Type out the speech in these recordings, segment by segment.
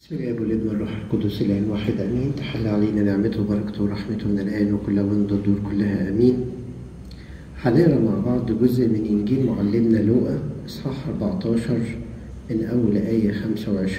بسم الله والابن والروح القدس الآن واحد آمين تحل علينا نعمته وبركته ورحمته من الآن وكل ومن الدور كلها آمين هنقرا مع بعض جزء من إنجيل معلمنا لوقا إصحاح 14 من أول آية 25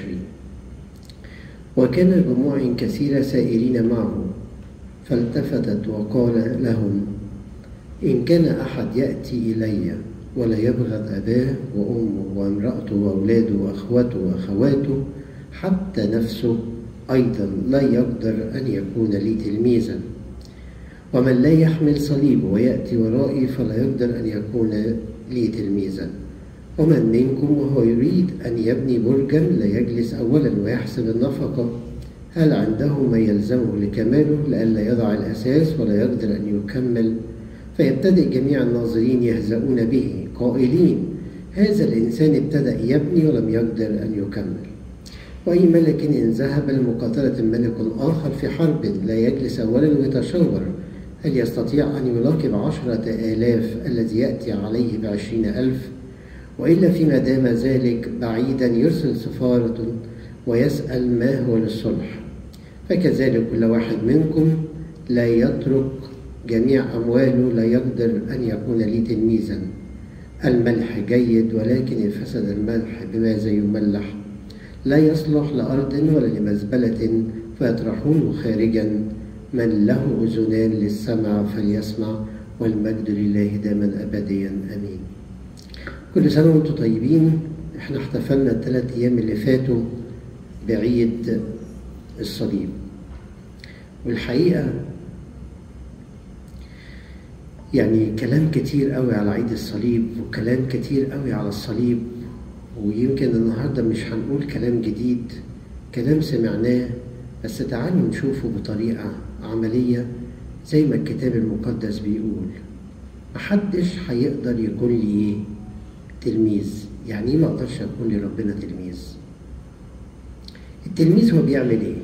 وكان جموع كثيرة سائرين معه فالتفتت وقال لهم إن كان أحد يأتي إلي ولا يبغض أباه وأمه وامرأته وأولاده وأخوته وأخواته حتى نفسه أيضا لا يقدر أن يكون لي تلميذا ومن لا يحمل صليبه ويأتي ورائي فلا يقدر أن يكون لي تلميذا ومن منكم وهو يريد أن يبني برجا لا يجلس أولا ويحسب النفقة هل عنده ما يلزمه لكماله لئلا يضع الأساس ولا يقدر أن يكمل فيبتدئ جميع الناظرين يهزؤون به قائلين هذا الإنسان ابتدأ يبني ولم يقدر أن يكمل وأي ملك إن ذهب لمقاتلة ملك آخر في حرب لا يجلس أولا ويتشاور هل يستطيع أن يلاقب عشرة آلاف الذي يأتي عليه بعشرين ألف وإلا فيما دام ذلك بعيدا يرسل سفارة ويسأل ما هو للصلح فكذلك كل واحد منكم لا يترك جميع أمواله لا يقدر أن يكون لي تلميذا الملح جيد ولكن إن فسد الملح بماذا يملح لا يصلح لأرض ولا لمزبلة فيطرحونه خارجا من له أذنان للسمع فليسمع والمجد لله دائما أبديا أمين كل سنة وانتم طيبين احنا احتفلنا الثلاث أيام اللي فاتوا بعيد الصليب والحقيقة يعني كلام كتير قوي على عيد الصليب وكلام كتير قوي على الصليب ويمكن النهارده مش هنقول كلام جديد كلام سمعناه بس تعالوا نشوفه بطريقة عملية زي ما الكتاب المقدس بيقول محدش هيقدر يكون لي ايه تلميذ يعني ايه ما اقدرش اكون لربنا تلميذ التلميذ هو بيعمل ايه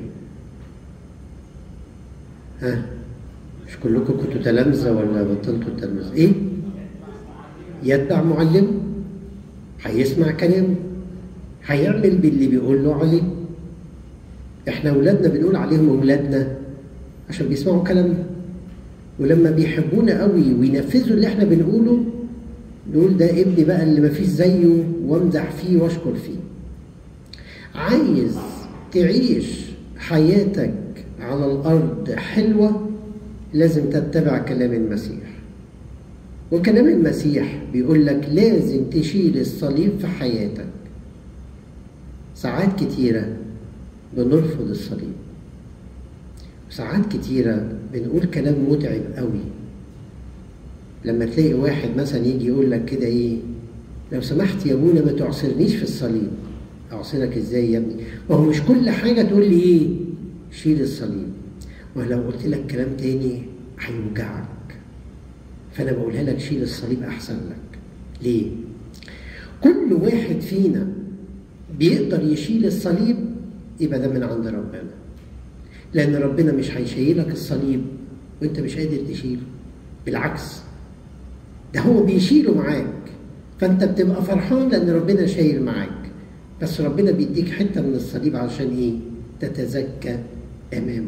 ها مش كلكم كنتوا تلامذة ولا بطلتوا التلمذة ايه يتبع معلمه هيسمع كلامه هيعمل باللي بيقول له عليه احنا اولادنا بنقول عليهم اولادنا عشان بيسمعوا كلامنا ولما بيحبونا قوي وينفذوا اللي احنا بنقوله نقول ده ابني بقى اللي مفيش زيه وامدح فيه واشكر فيه عايز تعيش حياتك على الارض حلوه لازم تتبع كلام المسيح وكلام المسيح بيقول لك لازم تشيل الصليب في حياتك ساعات كتيرة بنرفض الصليب وساعات كتيرة بنقول كلام متعب قوي لما تلاقي واحد مثلا يجي يقول لك كده ايه لو سمحت يا ابونا ما تعصرنيش في الصليب اعصرك ازاي يا ابني وهو مش كل حاجة تقول لي ايه شيل الصليب ولو قلت لك كلام تاني هيوجعك فانا بقولها لك شيل الصليب احسن لك ليه كل واحد فينا بيقدر يشيل الصليب يبقى ده من عند ربنا لان ربنا مش هيشيلك الصليب وانت مش قادر تشيله بالعكس ده هو بيشيله معاك فانت بتبقى فرحان لان ربنا شايل معاك بس ربنا بيديك حته من الصليب عشان ايه تتزكى امامه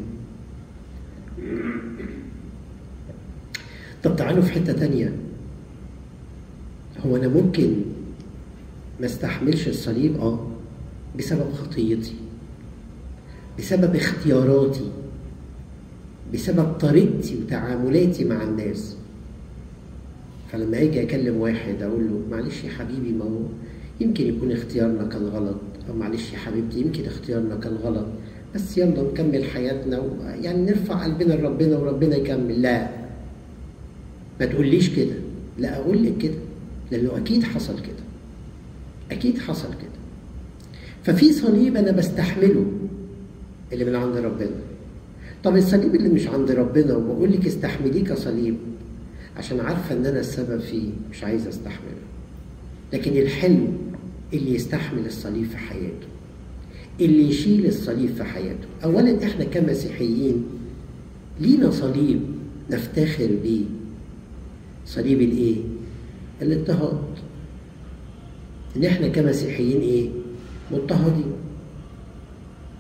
طب تعالوا في حتة تانية هو أنا ممكن ما استحملش الصليب اه بسبب خطيتي بسبب اختياراتي بسبب طريقتي وتعاملاتي مع الناس فلما اجي اكلم واحد اقول له معلش يا حبيبي ما هو يمكن يكون اختيارنا كان غلط او معلش يا حبيبتي يمكن اختيارنا كان غلط بس يلا نكمل حياتنا و... يعني نرفع قلبنا لربنا وربنا يكمل لا ما تقوليش كده لا اقول لك كده لانه اكيد حصل كده اكيد حصل كده ففي صليب انا بستحمله اللي من عند ربنا طب الصليب اللي مش عند ربنا وبقول لك استحمليه كصليب عشان عارفه ان انا السبب فيه مش عايزه استحمله لكن الحلو اللي يستحمل الصليب في حياته اللي يشيل الصليب في حياته اولا احنا كمسيحيين لينا صليب نفتخر بيه صليب الايه الاضطهاد ان احنا كمسيحيين ايه مضطهدين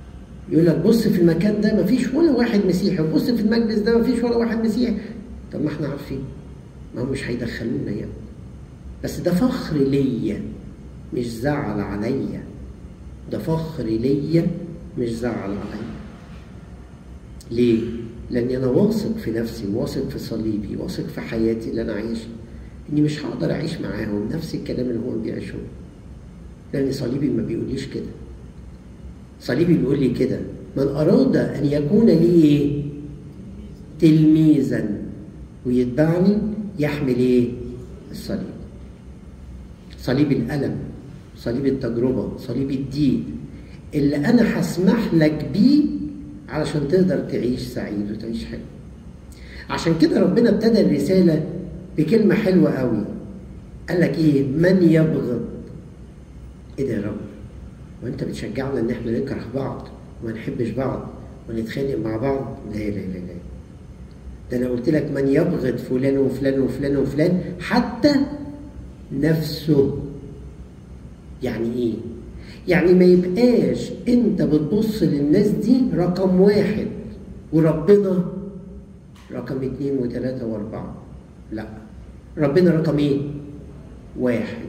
يقول لك بص في المكان ده مفيش ولا واحد مسيحي وبص في المجلس ده مفيش ولا واحد مسيحي طب ما احنا عارفين ما هم مش هيدخلونا يعني بس ده فخر ليا مش زعل عليا ده فخر ليا مش زعل عليا ليه؟ لأني أنا واثق في نفسي واثق في صليبي واثق في حياتي اللي أنا عايشها إني مش هقدر أعيش معاهم نفس الكلام اللي هم بيعيشوه لأن صليبي ما بيقوليش كده صليبي بيقول لي كده من أراد أن يكون لي إيه؟ تلميذا ويتبعني يحمل إيه؟ الصليب صليب الألم صليب التجربة صليب الضيق اللي أنا هسمح لك بيه علشان تقدر تعيش سعيد وتعيش حلو عشان كده ربنا ابتدى الرسالة بكلمة حلوة قوي قال لك إيه من يبغض إيه ده يا رب وأنت بتشجعنا إن إحنا نكره بعض وما نحبش بعض ونتخانق مع بعض لا لا لا لا ده أنا قلت لك من يبغض فلان وفلان وفلان وفلان حتى نفسه يعني ايه يعني ما يبقاش انت بتبص للناس دي رقم واحد وربنا رقم اتنين وتلاتة واربعة لا ربنا رقم ايه واحد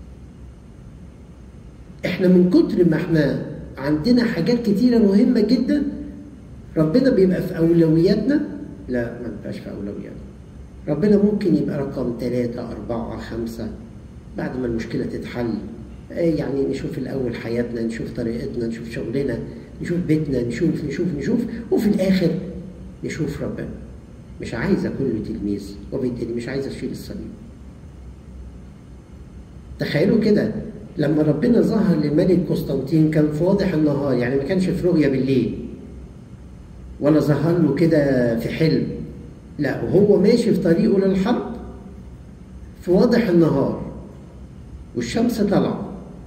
احنا من كتر ما احنا عندنا حاجات كتيرة مهمة جدا ربنا بيبقى في أولوياتنا لا ما بيبقاش في أولوياتنا ربنا ممكن يبقى رقم ثلاثة أربعة خمسة بعد ما المشكلة تتحل يعني نشوف الأول حياتنا نشوف طريقتنا نشوف شغلنا نشوف بيتنا نشوف نشوف نشوف وفي الآخر نشوف ربنا مش عايز أكون له تلميذ وبالتالي مش عايز أشيل الصليب تخيلوا كده لما ربنا ظهر للملك قسطنطين كان في واضح النهار يعني ما كانش في رؤية بالليل ولا ظهر له كده في حلم لا وهو ماشي في طريقه للحرب في واضح النهار والشمس طالعه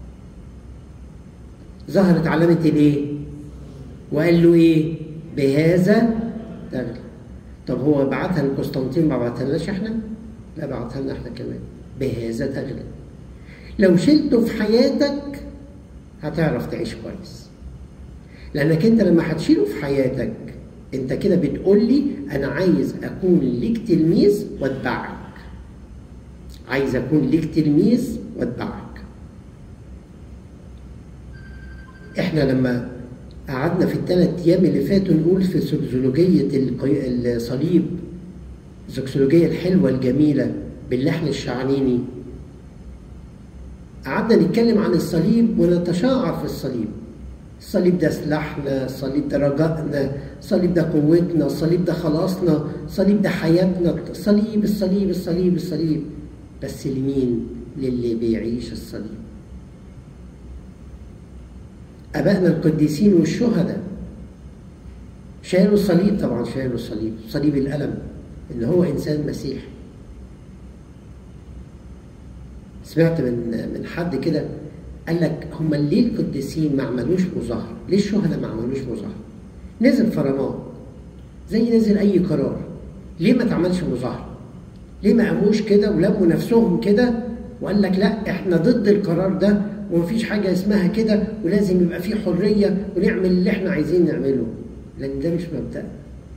ظهرت علامة الايه؟ وقال له ايه؟ بهذا تغلب طب هو بعتها لقسطنطين ما بعتهالناش احنا؟ لا بعتها لنا احنا كمان بهذا تغلب لو شلته في حياتك هتعرف تعيش كويس لانك انت لما هتشيله في حياتك انت كده بتقول لي انا عايز اكون ليك تلميذ واتبعك عايز اكون ليك تلميذ واتبعك احنا لما قعدنا في الثلاث ايام اللي فاتوا نقول في سوكسولوجيه الصليب السوكسولوجيه الحلوه الجميله باللحن الشعنيني قعدنا نتكلم عن الصليب ونتشاعر في الصليب الصليب ده سلاحنا الصليب ده رجائنا الصليب ده قوتنا الصليب ده خلاصنا الصليب ده حياتنا الصليب الصليب الصليب الصليب بس لمين للي بيعيش الصليب أبائنا القديسين والشهداء شالوا الصليب طبعا شالوا الصليب صليب الألم إن هو إنسان مسيحي سمعت من من حد كده قال لك هم ليه القديسين ما عملوش مظاهرة؟ ليه الشهداء ما عملوش مظاهرة؟ نزل فرمان زي نزل أي قرار ليه ما تعملش مظاهرة؟ ليه ما قاموش كده ولموا نفسهم كده وقال لك لا احنا ضد القرار ده ومفيش حاجة اسمها كده ولازم يبقى في حرية ونعمل اللي احنا عايزين نعمله لأن ده مش مبدأ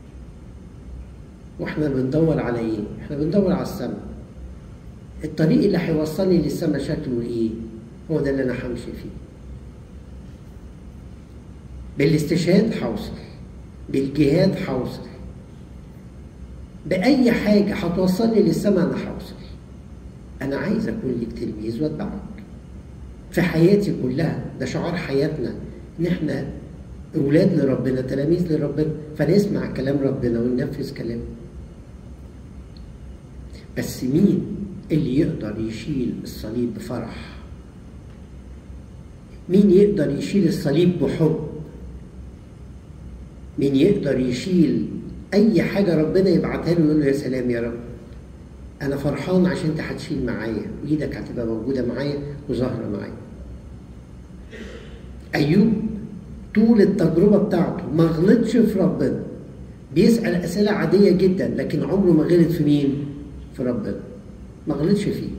واحنا بندور على ايه؟ احنا بندور على السماء الطريق اللي هيوصلني للسماء شكله ايه؟ هو ده اللي انا همشي فيه بالاستشهاد هوصل بالجهاد هوصل بأي حاجة هتوصلني للسماء أنا هوصل أنا عايز أكون لك تلميذ وأتبعك في حياتي كلها ده شعار حياتنا إن إحنا أولاد لربنا تلاميذ لربنا فنسمع كلام ربنا وننفذ كلامه بس مين اللي يقدر يشيل الصليب بفرح مين يقدر يشيل الصليب بحب مين يقدر يشيل اي حاجه ربنا يبعتها له يقول له يا سلام يا رب انا فرحان عشان انت هتشيل معايا وايدك هتبقى موجوده معايا وظاهره معايا ايوب طول التجربه بتاعته ما غلطش في ربنا بيسال اسئله عاديه جدا لكن عمره ما غلط في مين في ربنا ما غلطش فيه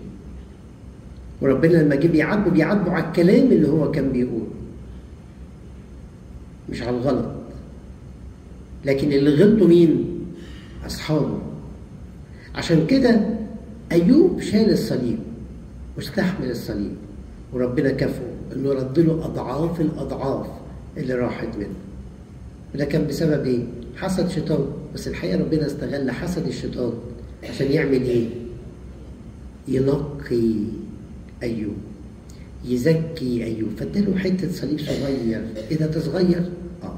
وربنا لما جه بيعاتبه بيعاتبه على الكلام اللي هو كان بيقوله مش على الغلط لكن اللي غلطوا مين اصحابه عشان كده ايوب شال الصليب واستحمل الصليب وربنا كافئه انه رد له اضعاف الاضعاف اللي راحت منه وده كان بسبب ايه حسد شيطان بس الحقيقه ربنا استغل حسد الشيطان عشان يعمل ايه ينقي ايوب يزكي ايوب فاداله حته صليب صغير ايه ده ده صغير اه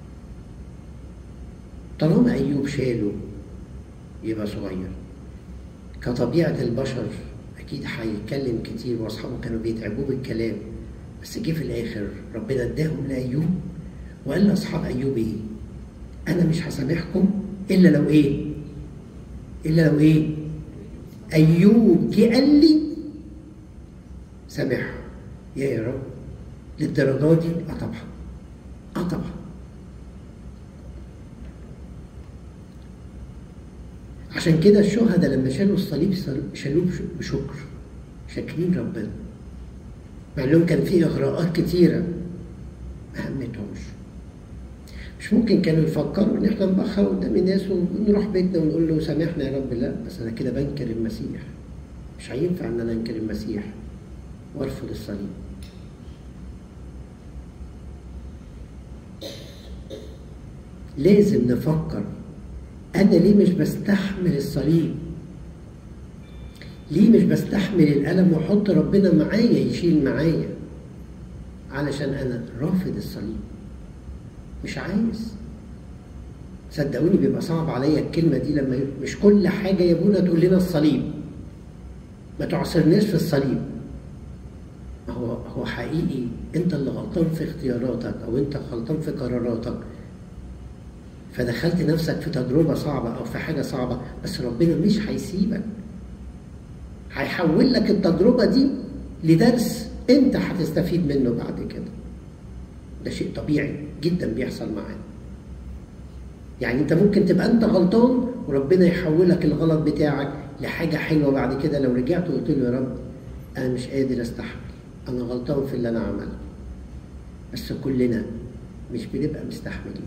طالما ايوب شاله يبقى صغير كطبيعه البشر اكيد هيتكلم كتير واصحابه كانوا بيتعبوه بالكلام بس جه في الاخر ربنا اداهم لايوب وقال لاصحاب ايوب ايه انا مش هسامحكم الا لو ايه الا لو ايه ايوب جه قال لي سامحه يا يا رب للدرجه دي اه طبعا اه طبعا عشان كده الشهداء لما شالوا الصليب شالوه بشكر شاكرين ربنا مع انهم كان في اغراءات كتيره ما همتهمش مش ممكن كانوا يفكروا ان احنا نبخر قدام الناس ونروح بيتنا ونقول له سامحنا يا رب لا بس انا كده بنكر المسيح مش هينفع ان انا انكر المسيح وارفض الصليب لازم نفكر انا ليه مش بستحمل الصليب ليه مش بستحمل الالم واحط ربنا معايا يشيل معايا علشان انا رافض الصليب مش عايز صدقوني بيبقى صعب عليا الكلمه دي لما مش كل حاجه يا ابونا تقول لنا الصليب ما تعصرناش في الصليب هو هو حقيقي انت اللي غلطان في اختياراتك او انت غلطان في قراراتك فدخلت نفسك في تجربة صعبة أو في حاجة صعبة بس ربنا مش هيسيبك هيحول لك التجربة دي لدرس أنت هتستفيد منه بعد كده ده شيء طبيعي جدا بيحصل معانا يعني أنت ممكن تبقى أنت غلطان وربنا يحولك الغلط بتاعك لحاجة حلوة بعد كده لو رجعت وقلت له يا رب أنا مش قادر أستحمل أنا غلطان في اللي أنا عمله بس كلنا مش بنبقى مستحملين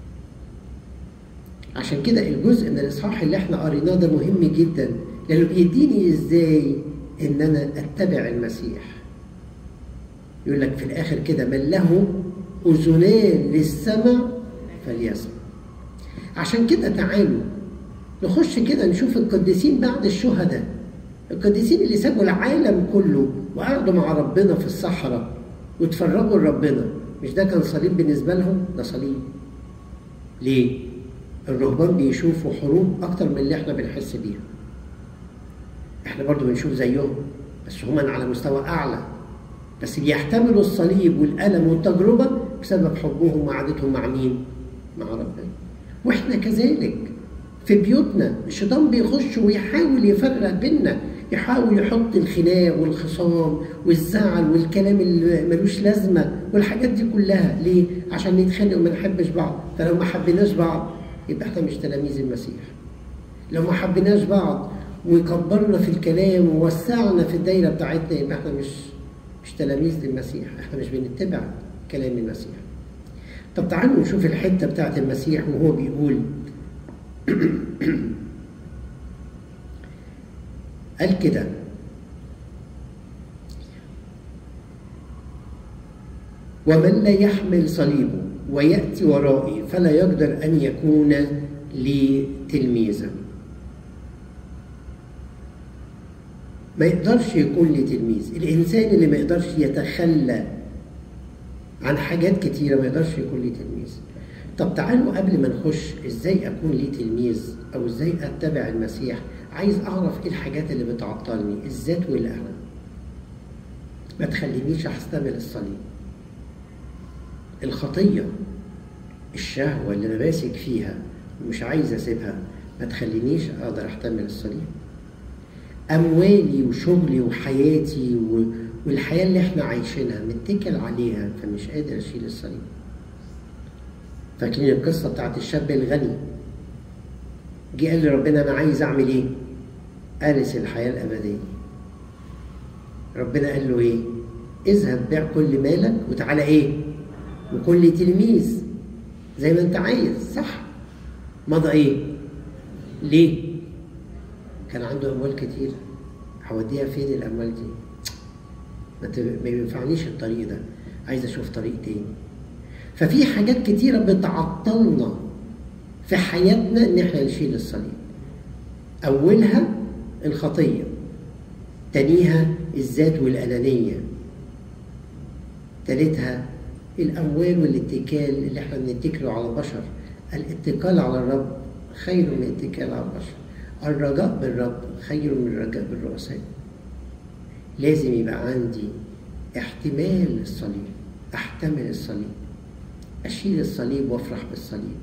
عشان كده الجزء من الاصحاح اللي احنا قريناه ده مهم جدا لانه بيديني ازاي ان انا اتبع المسيح يقول لك في الاخر كده من له اذنان للسمع فليسمع عشان كده تعالوا نخش كده نشوف القديسين بعد الشهداء القديسين اللي سابوا العالم كله وقعدوا مع ربنا في الصحراء واتفرجوا لربنا مش ده كان صليب بالنسبه لهم ده صليب ليه الرهبان بيشوفوا حروب اكتر من اللي احنا بنحس بيها احنا برضو بنشوف زيهم بس هم على مستوى اعلى بس بيحتملوا الصليب والالم والتجربه بسبب حبهم وقعدتهم مع مين مع ربنا واحنا كذلك في بيوتنا الشيطان بيخش ويحاول يفرق بينا يحاول يحط الخناق والخصام والزعل والكلام اللي ملوش لازمه والحاجات دي كلها ليه؟ عشان نتخانق وما نحبش بعض فلو ما حبيناش بعض يبقى احنا مش تلاميذ المسيح لو ما حبيناش بعض وكبرنا في الكلام ووسعنا في الدايره بتاعتنا يبقى احنا مش مش تلاميذ للمسيح احنا مش بنتبع كلام المسيح طب تعالوا نشوف الحته بتاعت المسيح وهو بيقول قال كده ومن لا يحمل صليبه ويأتي ورائي فلا يقدر أن يكون لي تلميذا ما يقدرش يكون لي تلميذ الإنسان اللي ما يقدرش يتخلى عن حاجات كتيرة ما يقدرش يكون لي تلميذ طب تعالوا قبل ما نخش ازاي اكون لي تلميذ او ازاي اتبع المسيح عايز اعرف ايه الحاجات اللي بتعطلني الذات والانا ما تخلينيش احتمل الصليب الخطيه الشهوه اللي انا ماسك فيها ومش عايز اسيبها ما تخلينيش اقدر احتمل الصليب اموالي وشغلي وحياتي و... والحياه اللي احنا عايشينها متكل عليها فمش قادر اشيل الصليب فاكرين القصه بتاعت الشاب الغني جه قال لربنا انا عايز اعمل ايه ارث الحياه الابديه ربنا قال له ايه اذهب بيع كل مالك وتعالى ايه وكل تلميذ زي ما انت عايز صح مضى ايه ليه كان عنده اموال كتير هوديها فين الاموال دي ما ت- ما ينفعنيش الطريق ده عايز اشوف طريق تاني ففي حاجات كتيره بتعطلنا في حياتنا ان احنا نشيل الصليب اولها الخطيه تانيها الذات والانانيه تالتها الاموال والاتكال اللي احنا بنتكله على البشر الاتكال على الرب خير من الاتكال على البشر الرجاء بالرب خير من الرجاء بالرؤساء لازم يبقى عندي احتمال الصليب احتمل الصليب اشيل الصليب وافرح بالصليب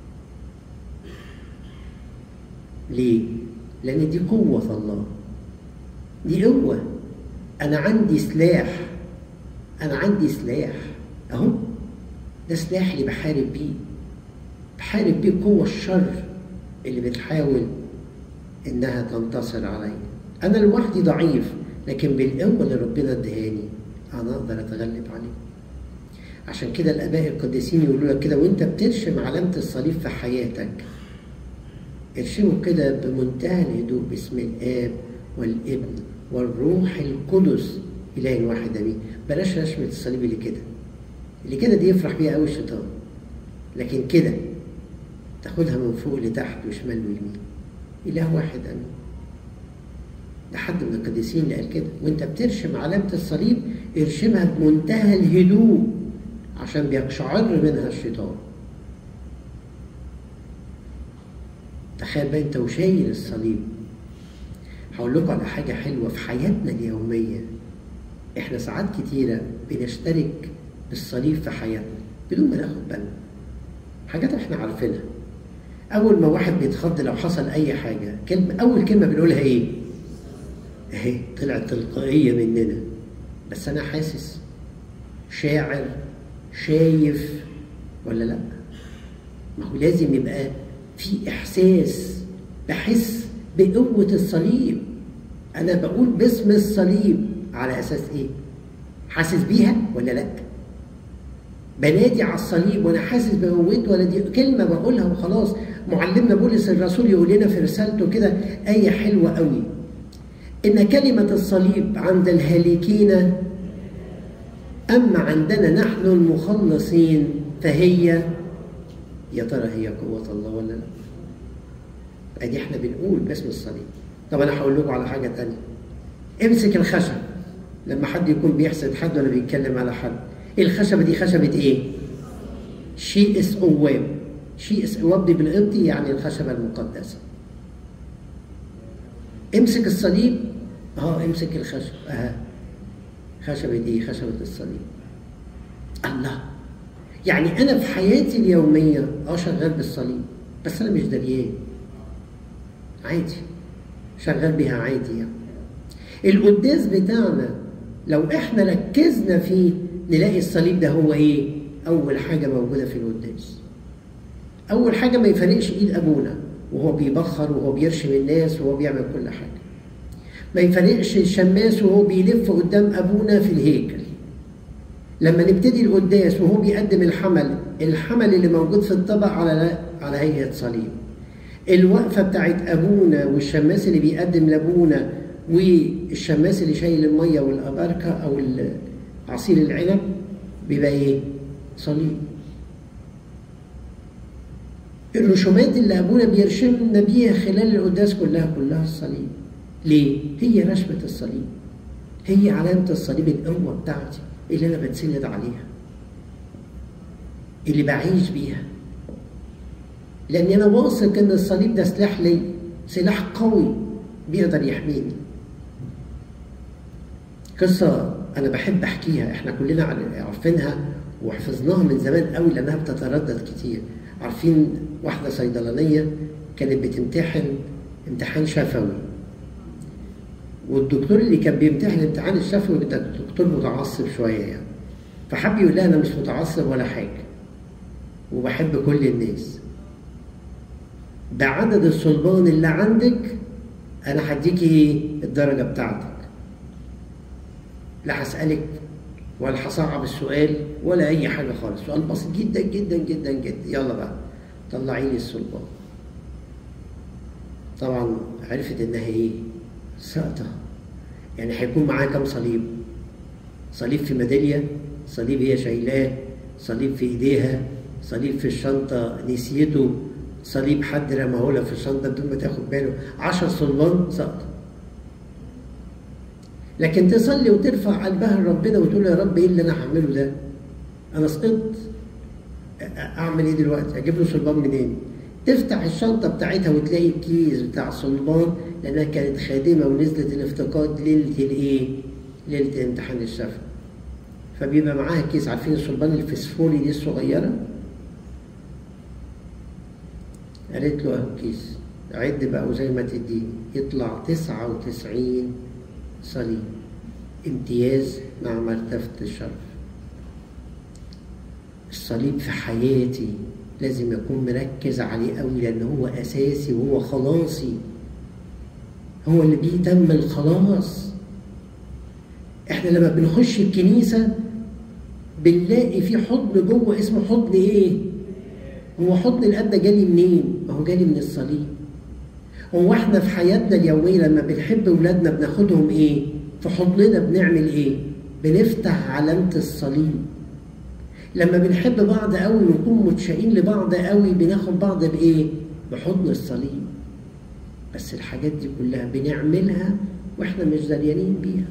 ليه لان دي قوه الله دي قوه انا عندي سلاح انا عندي سلاح اهو ده سلاح اللي بحارب بيه بحارب بيه قوة الشر اللي بتحاول انها تنتصر عليا انا لوحدي ضعيف لكن بالقوة اللي ربنا ادهاني انا اقدر اتغلب عليه عشان كده الاباء القديسين يقولوا لك كده وانت بترشم علامة الصليب في حياتك ارشمه كده بمنتهى الهدوء باسم الاب والابن والروح القدس اله واحد امين بلاش رشمة الصليب اللي كده اللي كده دي يفرح بيها قوي الشيطان لكن كده تاخدها من فوق لتحت وشمال ويمين اله واحد امين ده حد من القديسين اللي قال كده وانت بترشم علامة الصليب ارشمها بمنتهى الهدوء عشان بيقشعر منها الشيطان تخيل بقى انت وشايل الصليب هقول لكم على حاجة حلوة في حياتنا اليومية احنا ساعات كتيرة بنشترك بالصليب في حياتنا بدون ما ناخد بالنا حاجات احنا عارفينها اول ما واحد بيتخض لو حصل اي حاجة كلمة اول كلمة بنقولها ايه اهي طلعت تلقائية مننا بس انا حاسس شاعر شايف ولا لا ما هو لازم يبقى في احساس بحس بقوة الصليب انا بقول باسم الصليب على اساس ايه حاسس بيها ولا لا بنادي على الصليب وانا حاسس بقوته ولا دي كلمه بقولها وخلاص معلمنا بولس الرسول يقول لنا في رسالته كده ايه حلوه قوي ان كلمه الصليب عند الهالكين اما عندنا نحن المخلصين فهي يا ترى هي قوه الله ولا لا ادي احنا بنقول باسم الصليب طب انا هقول لكم على حاجه تانية امسك الخشب لما حد يكون بيحسد حد ولا بيتكلم على حد الخشبة دي خشبة ايه؟ شيء اس قوام شيء اس قوام دي بالقبطي يعني الخشبة المقدسة امسك الصليب اه امسك الخشب اه خشبة دي خشبة الصليب الله يعني انا في حياتي اليومية اه شغال بالصليب بس انا مش دريان عادي شغال بيها عادي يعني القداس بتاعنا لو احنا ركزنا فيه نلاقي الصليب ده هو ايه؟ أول حاجة موجودة في القداس. أول حاجة ما يفرقش إيد أبونا وهو بيبخر وهو بيرشم الناس وهو بيعمل كل حاجة. ما يفرقش الشماس وهو بيلف قدام أبونا في الهيكل. لما نبتدي القداس وهو بيقدم الحمل، الحمل اللي موجود في الطبق على على هيئة صليب. الوقفة بتاعت أبونا والشماس اللي بيقدم لأبونا والشماس اللي شايل المية والأباركة أو عصير العنب بيبقى ايه؟ صليب. الرسومات اللي ابونا بيرشمنا بيها خلال القداس كلها كلها الصليب. ليه؟ هي رسمة الصليب. هي علامة الصليب القوة بتاعتي اللي أنا بتسند عليها. اللي بعيش بيها. لأن أنا واثق إن الصليب ده سلاح لي، سلاح قوي بيقدر يحميني. قصة أنا بحب أحكيها إحنا كلنا عارفينها وحفظناها من زمان قوي لأنها بتتردد كتير عارفين واحدة صيدلانية كانت بتمتحن امتحان شفوي والدكتور اللي كان بيمتحن الامتحان الشفوي ده دكتور متعصب شوية يعني فحب يقول لها أنا مش متعصب ولا حاجة وبحب كل الناس بعدد الصلبان اللي عندك أنا هديكي الدرجة بتاعتك لا هسألك ولا هصعب السؤال ولا اي حاجه خالص سؤال بسيط جدا جدا جدا جدا يلا بقى طلعي لي الصلبان طبعا عرفت انها ايه ساقطه يعني هيكون معاها كام صليب صليب في ميداليه صليب هي شايلاه صليب في ايديها صليب في الشنطه نسيته صليب حد رماه لها في الشنطه بدون ما تاخد باله 10 صلبان سقط لكن تصلي وترفع قلبها لربنا وتقول يا رب ايه اللي انا هعمله ده؟ انا سقطت اعمل ايه دلوقتي؟ اجيب له صلبان منين؟ تفتح الشنطه بتاعتها وتلاقي الكيس بتاع صلبان لانها كانت خادمه ونزلت الافتقاد ليله الايه؟ ليله امتحان الشفا. فبيبقى معاها كيس عارفين الصلبان الفسفوري دي الصغيره؟ قالت له اهو كيس عد بقى وزي ما تديني يطلع 99 صليب امتياز مع مرتبة الشرف الصليب في حياتي لازم أكون مركز عليه قوي لأن هو أساسي وهو خلاصي هو اللي بيه تم الخلاص احنا لما بنخش الكنيسة بنلاقي في حضن جوه اسمه حضن ايه؟ هو حضن الاب ده جالي منين؟ ما هو جالي من الصليب. هو احنا في حياتنا اليوميه لما بنحب اولادنا بناخدهم ايه؟ في حضننا بنعمل ايه؟ بنفتح علامه الصليب. لما بنحب بعض قوي ونكون متشائين لبعض قوي بناخد بعض بايه؟ بحضن الصليب. بس الحاجات دي كلها بنعملها واحنا مش دريانين بيها.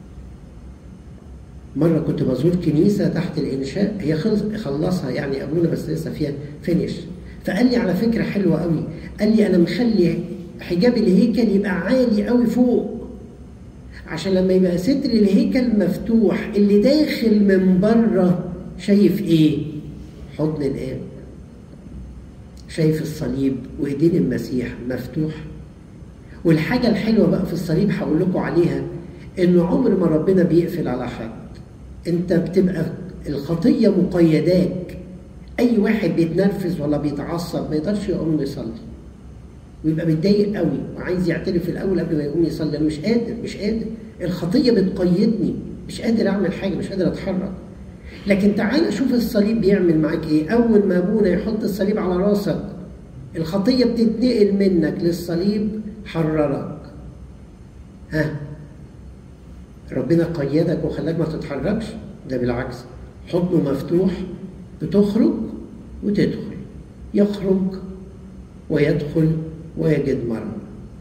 مرة كنت بزور كنيسة تحت الإنشاء هي خلص خلصها يعني أبونا بس لسه فيها فينش فقال لي على فكرة حلوة قوي قال لي أنا مخلي حجاب الهيكل يبقى عالي قوي فوق عشان لما يبقى ستر الهيكل مفتوح اللي داخل من بره شايف إيه؟ حضن الآب شايف الصليب وإيدين المسيح مفتوح والحاجة الحلوة بقى في الصليب هقول لكم عليها إنه عمر ما ربنا بيقفل على حد انت بتبقى الخطيه مقيداك اي واحد بيتنرفز ولا بيتعصب ما يقدرش يقوم يصلي ويبقى متضايق قوي وعايز يعترف الاول قبل ما يقوم يصلي انا مش قادر مش قادر الخطيه بتقيدني مش قادر اعمل حاجه مش قادر اتحرك لكن تعال شوف الصليب بيعمل معاك ايه اول ما ابونا يحط الصليب على راسك الخطيه بتتنقل منك للصليب حررك ها ربنا قيدك وخلاك ما تتحركش ده بالعكس حضنه مفتوح بتخرج وتدخل يخرج ويدخل ويجد مرض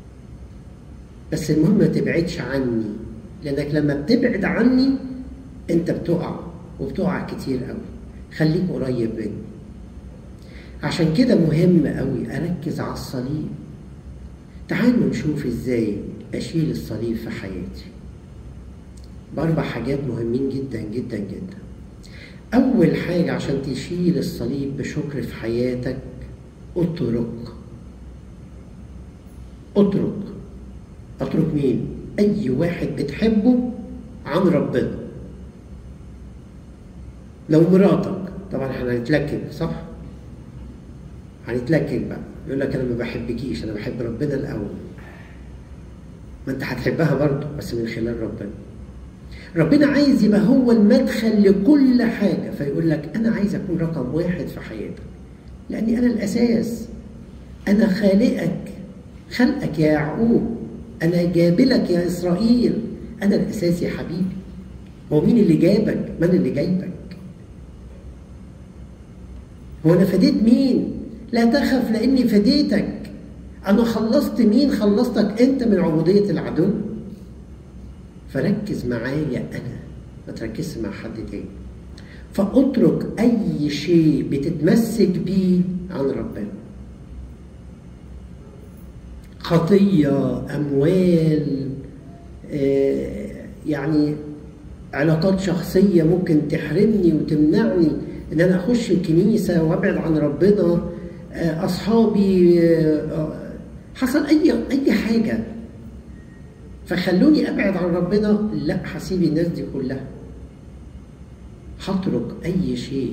بس المهم ما تبعدش عني لانك لما بتبعد عني انت بتقع وبتقع كتير قوي خليك قريب مني عشان كده مهم قوي اركز على الصليب تعالوا نشوف ازاي اشيل الصليب في حياتي بأربع حاجات مهمين جدا جدا جدا أول حاجة عشان تشيل الصليب بشكر في حياتك اترك اترك اترك مين؟ أي واحد بتحبه عن ربنا لو مراتك طبعا احنا هنتلكك صح؟ هنتلكك بقى يقول لك انا ما بحبكيش انا بحب ربنا الاول ما انت هتحبها برضه بس من خلال ربنا ربنا عايز يبقى هو المدخل لكل حاجة فيقول لك أنا عايز أكون رقم واحد في حياتك لأني أنا الأساس أنا خالقك خلقك يا يعقوب أنا جابلك يا إسرائيل أنا الأساس يا حبيبي هو مين اللي جابك؟ من اللي جايبك؟ هو أنا فديت مين؟ لا تخف لأني فديتك أنا خلصت مين؟ خلصتك أنت من عبودية العدو فركز معايا انا ما تركزش مع حد تاني فاترك اي شيء بتتمسك بيه عن ربنا خطيه اموال آه يعني علاقات شخصيه ممكن تحرمني وتمنعني ان انا اخش الكنيسه وابعد عن ربنا آه اصحابي آه حصل اي اي حاجه فخلوني ابعد عن ربنا لا هسيب الناس دي كلها هترك اي شيء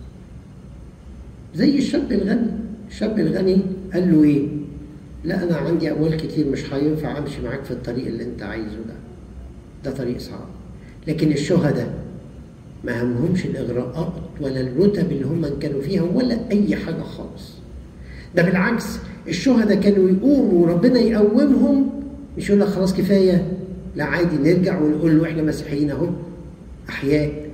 زي الشاب الغني الشاب الغني قال له ايه لا انا عندي اموال كتير مش هينفع امشي معاك في الطريق اللي انت عايزه ده ده طريق صعب لكن الشهداء ما همهمش الإغراءات ولا الرتب اللي هم كانوا فيها ولا أي حاجة خالص ده بالعكس الشهداء كانوا يقوموا وربنا يقومهم مش يقول لك خلاص كفاية لا عادي نرجع ونقول له احنا مسيحيين اهو أحياء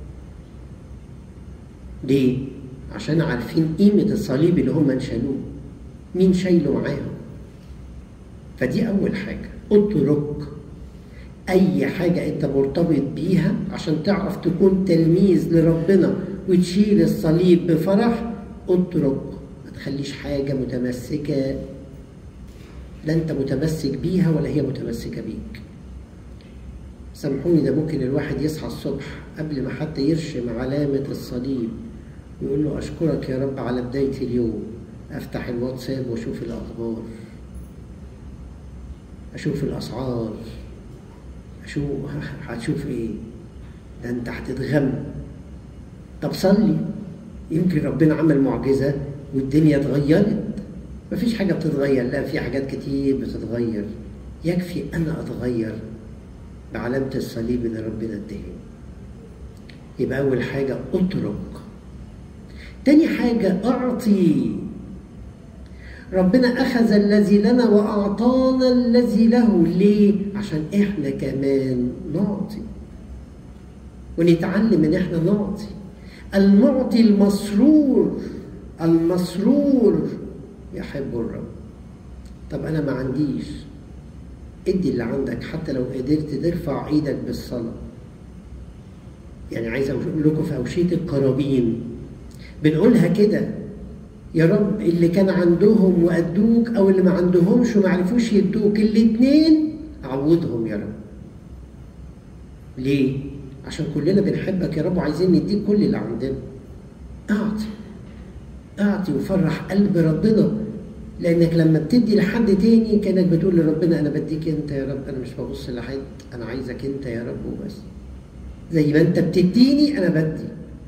ليه؟ عشان عارفين قيمة الصليب اللي هم شالوه مين شايله معاهم فدي أول حاجة اترك أي حاجة أنت مرتبط بيها عشان تعرف تكون تلميذ لربنا وتشيل الصليب بفرح اترك ما تخليش حاجة متمسكة لا أنت متمسك بيها ولا هي متمسكة بيك سامحوني ده ممكن الواحد يصحى الصبح قبل ما حتى يرشم علامة الصليب ويقول له أشكرك يا رب على بداية اليوم أفتح الواتساب وأشوف الأخبار أشوف الأسعار أشوف هتشوف إيه ده أنت هتتغم طب صلي يمكن ربنا عمل معجزة والدنيا اتغيرت مفيش حاجة بتتغير لا في حاجات كتير بتتغير يكفي أنا أتغير بعلامة الصليب اللي ربنا اداني يبقى أول حاجة أترك تاني حاجة أعطي ربنا أخذ الذي لنا وأعطانا الذي له ليه؟ عشان إحنا كمان نعطي ونتعلم إن إحنا نعطي المعطي المسرور المسرور يحب الرب طب أنا ما عنديش ادي اللي عندك حتى لو قدرت ترفع ايدك بالصلاة يعني عايز اقول لكم في أوشية القرابين بنقولها كده يا رب اللي كان عندهم وأدوك أو اللي ما عندهمش وما عرفوش يدوك الاتنين عوضهم يا رب ليه؟ عشان كلنا بنحبك يا رب وعايزين نديك كل اللي عندنا أعطي أعطي وفرح قلب ربنا لانك لما بتدي لحد تاني كانك بتقول لربنا انا بديك انت يا رب انا مش ببص لحد انا عايزك انت يا رب وبس زي ما انت بتديني انا بدي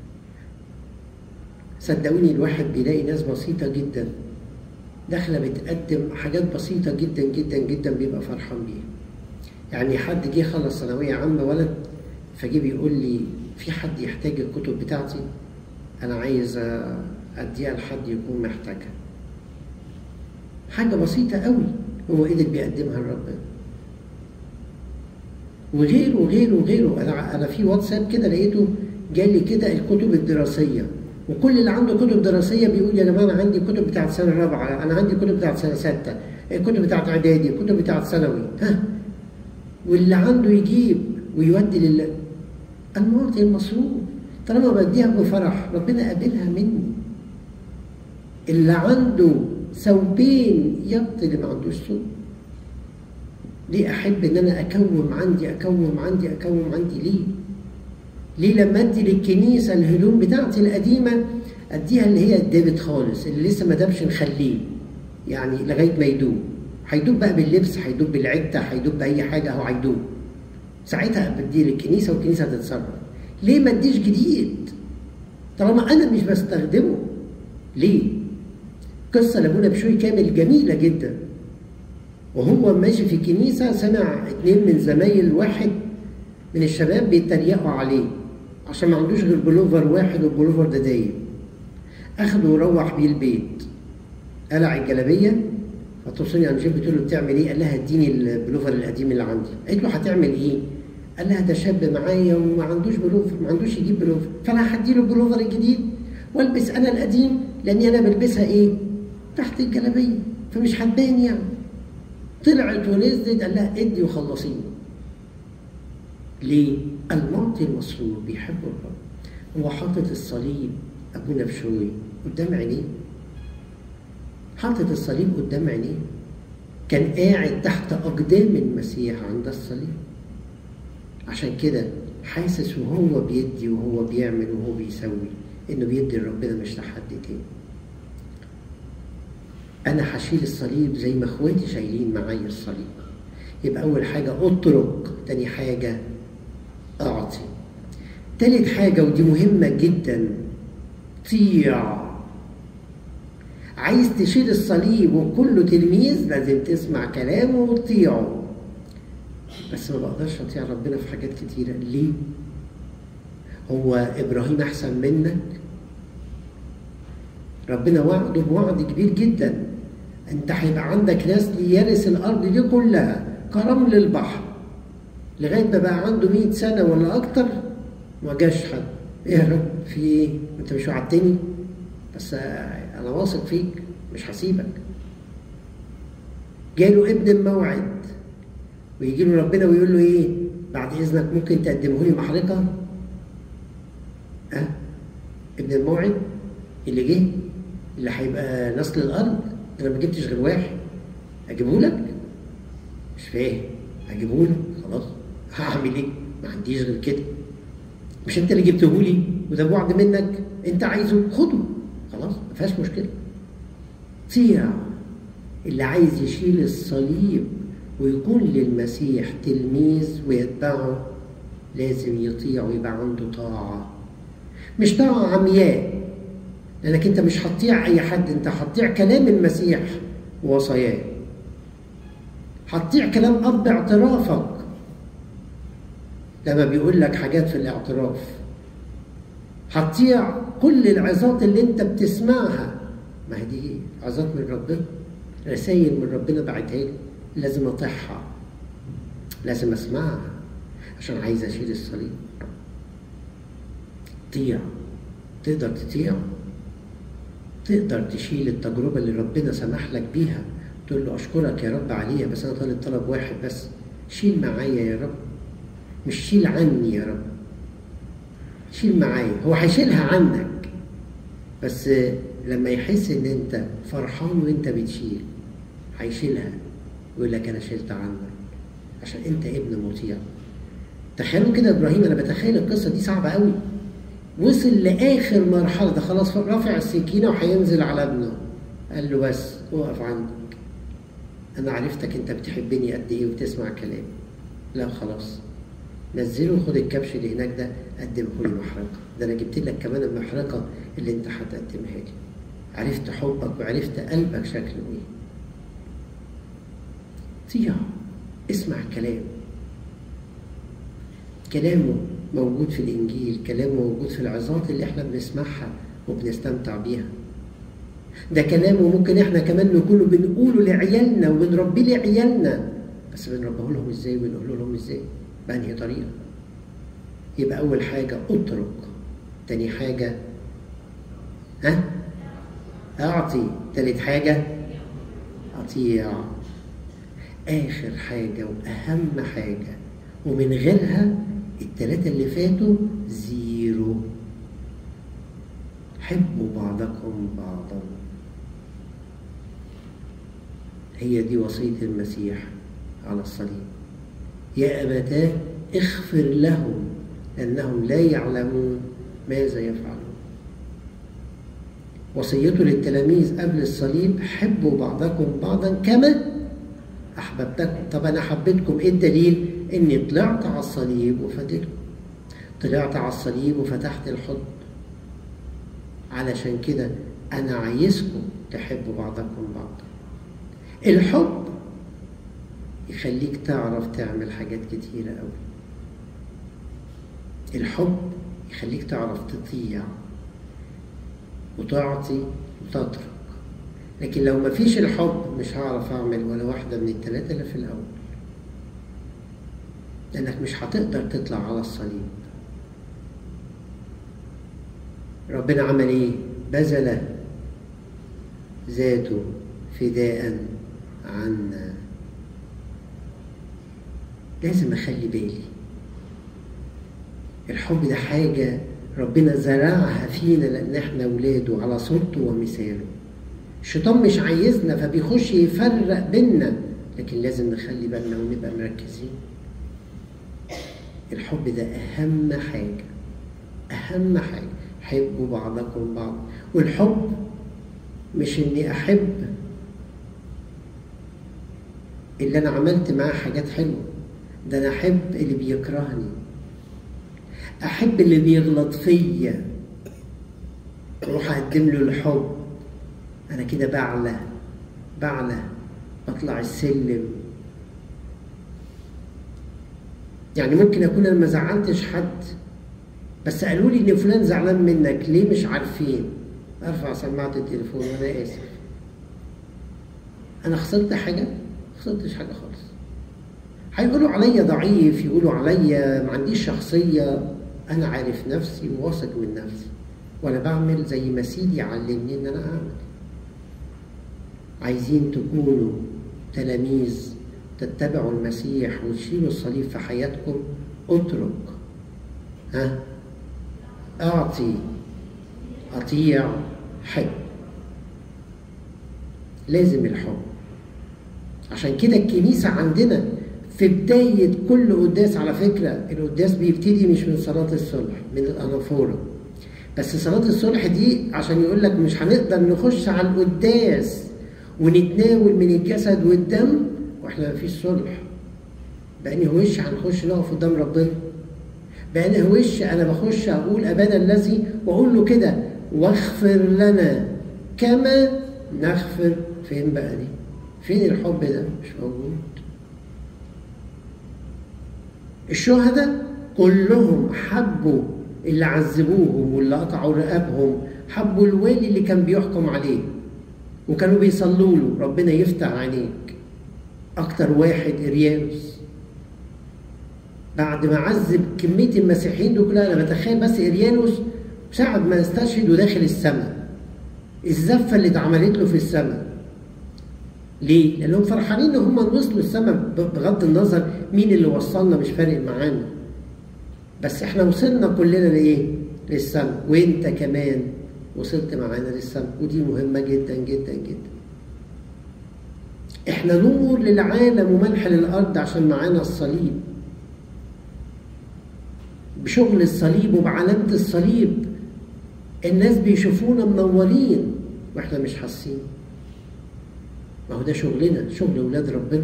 صدقوني الواحد بيلاقي ناس بسيطة جدا داخلة بتقدم حاجات بسيطة جدا جدا جدا بيبقى فرحان بيها يعني حد جه خلص ثانوية عامة ولد فجه بيقول لي في حد يحتاج الكتب بتاعتي أنا عايز أديها لحد يكون محتاجها حاجة بسيطة قوي هو قدر بيقدمها لربنا وغيره وغيره وغيره أنا أنا في واتساب كده لقيته جالي كده الكتب الدراسية وكل اللي عنده كتب دراسية بيقول يا جماعة أنا عندي كتب بتاعت سنة رابعة أنا عندي كتب بتاعت سنة ستة الكتب بتاعت إعدادي الكتب بتاعت ثانوي ها واللي عنده يجيب ويودي لله المعطي المصروف طالما بديها بفرح ربنا قابلها مني اللي عنده ثوبين يعطي اللي ما عندوش ثوب ليه احب ان انا اكوم عندي اكوم عندي اكوم عندي ليه ليه لما ادي للكنيسه الهدوم بتاعتي القديمه اديها اللي هي الدابت خالص اللي لسه ما دابش نخليه يعني لغايه ما يدوب هيدوب بقى باللبس هيدوب بالعده هيدوب باي حاجه هو هيدوب ساعتها بديه للكنيسه والكنيسه هتتصرف ليه ما اديش جديد طالما انا مش بستخدمه ليه قصة لابونا بشوي كامل جميلة جدا وهو ماشي في الكنيسة سمع اتنين من زمايل واحد من الشباب بيتريقوا عليه عشان ما عندوش غير بلوفر واحد والبلوفر ده دايم اخده وروح بيه البيت قلع الجلابية فتصوني عن جيب بتقول له بتعمل ايه؟ قال لها اديني البلوفر القديم اللي عندي قالت له هتعمل ايه؟ قال لها ده شاب معايا وما عندوش بلوفر ما عندوش يجيب بلوفر فانا هديله البلوفر الجديد والبس انا القديم لاني انا بلبسها ايه؟ تحت الجلابيه فمش هتبان يعني طلعت ونزلت قال لها ادي وخلصيني ليه؟ المعطي المسرور بيحب الرب هو حاطط الصليب ابونا بشوي قدام عينيه حاطط الصليب قدام عينيه كان قاعد تحت اقدام المسيح عند الصليب عشان كده حاسس وهو بيدي وهو بيعمل وهو بيسوي انه بيدي لربنا مش لحد تاني انا هشيل الصليب زي ما اخواتي شايلين معايا الصليب يبقى اول حاجه اترك تاني حاجه اعطي تالت حاجه ودي مهمه جدا طيع عايز تشيل الصليب وكله تلميذ لازم تسمع كلامه وتطيعه بس ما بقدرش اطيع ربنا في حاجات كتيره ليه هو ابراهيم احسن منك ربنا وعده بوعد كبير جدا انت هيبقى عندك نسل يرث الارض دي كلها كرمل البحر لغايه ما بقى عنده 100 سنه ولا اكتر ما جاش حد ايه يا رب في ايه انت مش وعدتني بس انا واثق فيك مش هسيبك جاله ابن الموعد ويجي له ربنا ويقول له ايه بعد اذنك ممكن تقدمه لي محرقه أه؟ ابن الموعد اللي جه اللي هيبقى نسل الارض انا ما جبتش غير واحد اجيبه لك مش فاهم اجيبه لك خلاص هعمل ايه ما عنديش غير كده مش انت اللي جبته لي وده وعد منك انت عايزه خده خلاص ما فيهاش مشكله طيع اللي عايز يشيل الصليب ويكون للمسيح تلميذ ويتبعه لازم يطيع ويبقى عنده طاعة مش طاعة عمياء لأنك أنت مش هتطيع أي حد أنت هتطيع كلام المسيح ووصاياه هتطيع كلام أب اعترافك لما بيقول لك حاجات في الاعتراف هتطيع كل العظات اللي أنت بتسمعها ما هي دي عظات من ربنا رسائل من ربنا بعتها لي لازم اطيعها لازم اسمعها عشان عايز اشيل الصليب طيع تقدر تطيع تقدر تشيل التجربة اللي ربنا سمح لك بيها تقول له أشكرك يا رب عليها بس أنا طالب طلب واحد بس شيل معايا يا رب مش شيل عني يا رب شيل معايا هو هيشيلها عنك بس لما يحس ان انت فرحان وانت بتشيل هيشيلها يقول لك انا شلت عنك عشان انت ابن مطيع تخيلوا كده ابراهيم انا بتخيل القصه دي صعبه قوي وصل لاخر مرحله ده خلاص رافع السكينه وهينزل على ابنه قال له بس اقف عندك انا عرفتك انت بتحبني قد ايه وبتسمع كلامي لا خلاص نزله وخد الكبش اللي هناك ده قدمه لي محرقه ده انا جبت لك كمان المحرقه اللي انت هتقدمها لي عرفت حبك وعرفت قلبك شكله ايه طيع اسمع كلام كلامه موجود في الانجيل كلامه موجود في العظات اللي احنا بنسمعها وبنستمتع بيها ده كلامه ممكن احنا كمان نكون بنقوله لعيالنا وبنربيه لعيالنا بس بنربيه لهم ازاي وبنقول لهم ازاي بأنهي طريقة يبقى أول حاجة اترك تاني حاجة ها أعطي تالت حاجة أطيع آخر حاجة وأهم حاجة ومن غيرها التلاتة اللي فاتوا زيرو حبوا بعضكم بعضا هي دي وصية المسيح على الصليب يا أبتاه اغفر لهم لأنهم لا يعلمون ماذا يفعلون وصيته للتلاميذ قبل الصليب حبوا بعضكم بعضا كما أحببتكم طب أنا حبيتكم إيه الدليل إني طلعت على الصليب وفديتكم طلعت على الصليب وفتحت الحضن علشان كده أنا عايزكم تحبوا بعضكم بعضا الحب يخليك تعرف تعمل حاجات كتيرة أوي الحب يخليك تعرف تطيع وتعطي وتترك لكن لو مفيش الحب مش هعرف أعمل ولا واحدة من التلاتة اللي في الأول لأنك مش هتقدر تطلع على الصليب ربنا عمل إيه؟ بذل ذاته فداء عنا لازم اخلي بالي الحب ده حاجة ربنا زرعها فينا لأن احنا أولاده على صورته ومثاله الشيطان مش عايزنا فبيخش يفرق بينا لكن لازم نخلي بالنا ونبقى مركزين الحب ده أهم حاجة أهم حاجة حبوا بعضكم بعض والحب مش إني أحب اللي أنا عملت معاه حاجات حلوة ده انا احب اللي بيكرهني احب اللي بيغلط فيا اروح اقدم له الحب انا كده بعلى بعلى بطلع السلم يعني ممكن اكون انا ما زعلتش حد بس قالوا لي ان فلان زعلان منك ليه مش عارفين ارفع سماعه التليفون وانا اسف انا خسرت حاجه ما خسرتش حاجه خالص هيقولوا عليا ضعيف يقولوا عليا ما عنديش شخصيه انا عارف نفسي وواثق من نفسي وانا بعمل زي ما سيدي علمني ان انا اعمل عايزين تكونوا تلاميذ تتبعوا المسيح وتشيلوا الصليب في حياتكم اترك ها اعطي اطيع حب لازم الحب عشان كده الكنيسة عندنا في بداية كل قداس على فكرة القداس بيبتدي مش من صلاة الصلح من الأنافورة بس صلاة الصلح دي عشان يقول لك مش هنقدر نخش على القداس ونتناول من الجسد والدم واحنا مفيش صلح بأني وش هنخش نقف قدام ربنا بأني وش أنا بخش أقول أبانا الذي وأقول له كده واغفر لنا كما نغفر فين بقى دي؟ فين الحب ده؟ مش موجود الشهداء كلهم حبوا اللي عذبوهم واللي قطعوا رقابهم حبوا الوالي اللي كان بيحكم عليه وكانوا بيصلوا له ربنا يفتح عينيك اكتر واحد اريانوس بعد ما عذب كميه المسيحيين دول كلها انا بتخيل بس اريانوس ساعة ما استشهد وداخل السماء الزفه اللي اتعملت له في السماء ليه؟ لانهم فرحانين ان هم وصلوا السماء بغض النظر مين اللي وصلنا مش فارق معانا بس احنا وصلنا كلنا لايه؟ للسماء وانت كمان وصلت معانا للسماء ودي مهمه جدا جدا جدا احنا نور للعالم وملح للارض عشان معانا الصليب بشغل الصليب وبعلامه الصليب الناس بيشوفونا منورين واحنا مش حاسين ما هو ده شغلنا شغل ولاد ربنا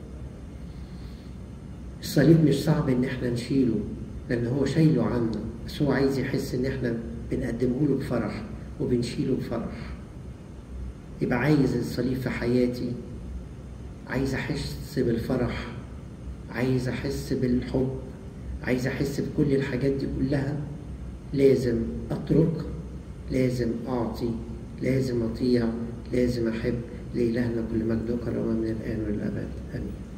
الصليب مش صعب ان احنا نشيله لان هو شايله عنا بس هو عايز يحس ان احنا بنقدمه له بفرح وبنشيله بفرح يبقى عايز الصليب في حياتي عايز احس بالفرح عايز احس بالحب عايز احس بكل الحاجات دي كلها لازم اترك لازم اعطي لازم اطيع لازم احب لإلهنا كل مجد وكرامة من الآن والأبد آمين